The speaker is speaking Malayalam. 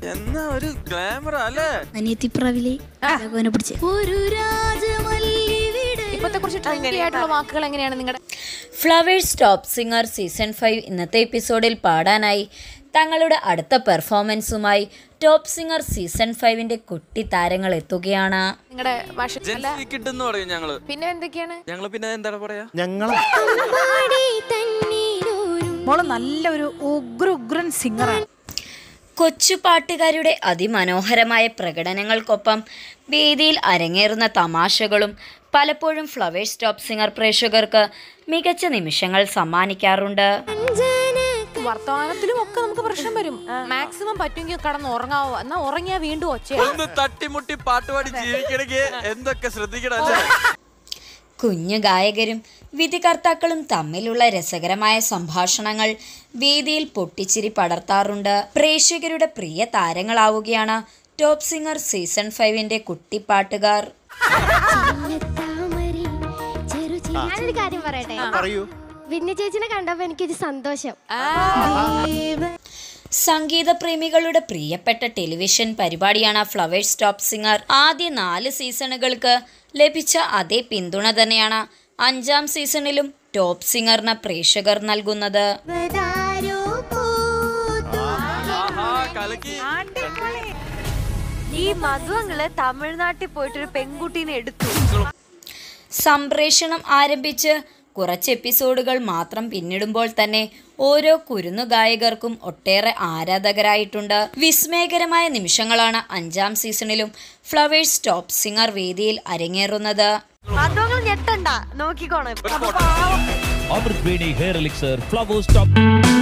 എന്നാ ഒരു ഗ്ലാമർ അല്ലേ അനിയത്തിപ്രാവിലെ രാഘവനെ പിടിച്ച് ഒരു രാജമല്ലിവിടെ ഇപ്പത്തെ കുറച്ച് ട്രെൻഡി ആയിട്ടുള്ള വാക്കുകൾ എങ്ങനെയാണ് നിങ്ങളുടെ Flowers top singer season five ഇന്നത്തെ എപ്പിസോഡിൽ പാടാനായി തങ്ങളുടെ അടുത്ത പെർഫോമൻസുമായി ടോപ്പ് സിംഗർ സീസൺ ഫൈവിന്റെ കുട്ടി താരങ്ങൾ എത്തുകയാണ് നിങ്ങളുടെ ഭാഷ അല്ല ജെൻസി കിഡ് പറയും ഞങ്ങള് പിന്നെ എന്തൊക്കെയാണ് ഞങ്ങള് പിന്നെ എന്താണ് പറയാ ഞങ്ങളെ മോള് നല്ലൊരു ഉഗ്ര ഉഗ്രൻ സിംഗറാണ് കൊച്ചു പാട്ടുകാരുടെ അതിമനോഹരമായ പ്രകടനങ്ങൾക്കൊപ്പം വേദിയിൽ അരങ്ങേറുന്ന തമാശകളും പലപ്പോഴും ഫ്ലവേഴ്സ് ടോപ്പ് സിംഗർ പ്രേക്ഷകർക്ക് മികച്ച നിമിഷങ്ങൾ സമ്മാനിക്കാറുണ്ട് വർത്തമാനത്തിലും ഒക്കെ നമുക്ക് പ്രശ്നം വരും മാക്സിമം പറ്റുമെങ്കിൽ കടന്ന് ഉറങ്ങാവോ എന്നാ ഉറങ്ങിയാ വീണ്ടും ഒച്ച ഒന്ന് തട്ടിമുട്ടി പാട്ടുപാടി ജീവിക്കണമെങ്കിൽ എന്തൊക്കെ ശ്രദ്ധിക്കണം അല്ലേ കുഞ്ഞു ഗായകരും വിധികർത്താക്കളും തമ്മിലുള്ള രസകരമായ സംഭാഷണങ്ങൾ വേദിയിൽ പൊട്ടിച്ചിരി പടർത്താറുണ്ട് പ്രേക്ഷകരുടെ പ്രിയ താരങ്ങളാവുകയാണ് ടോപ്പ് സിംഗർ സീസൺ ഫൈവിന്റെ കുട്ടിപ്പാട്ടുകാർ ഞാനൊരു കാര്യം പറയട്ടെ പറയൂ വിന്യ ചേച്ചിനെ കണ്ടപ്പോ എനിക്കൊരു സന്തോഷം സംഗീത പ്രേമികളുടെ പ്രിയപ്പെട്ട ടെലിവിഷൻ പരിപാടിയാണ് ഫ്ലവേഴ്സ് ടോപ്പ് സിംഗർ ആദ്യ നാല് സീസണുകൾക്ക് ലഭിച്ച അതേ പിന്തുണ തന്നെയാണ് അഞ്ചാം സീസണിലും ടോപ്പ് സിംഗറിന് പ്രേക്ഷകർ നൽകുന്നത് ആഹാ കലക്കി ഈ മധുവങ്ങള് തമിഴ്നാട്ടിൽ പോയിട്ടൊരു പെൺകുട്ടീനെ എടുത്തു സംപ്രേഷണം ആരംഭിച്ച് കുറച്ച് എപ്പിസോഡുകൾ മാത്രം പിന്നിടുമ്പോൾ തന്നെ ഓരോ കുരുന്നു ഗായകർക്കും ഒട്ടേറെ ആരാധകരായിട്ടുണ്ട് വിസ്മയകരമായ നിമിഷങ്ങളാണ് അഞ്ചാം സീസണിലും ഫ്ലവേഴ്സ് ടോപ്പ് സിംഗർ വേദിയിൽ അരങ്ങേറുന്നത് മധുവങ്ങൾ ഞെട്ടണ്ട നോക്കിക്കോണം അമൃത് വേണി ഹെയർ എലിക്സർ ഫ്ലവേഴ്സ് ടോപ്പ്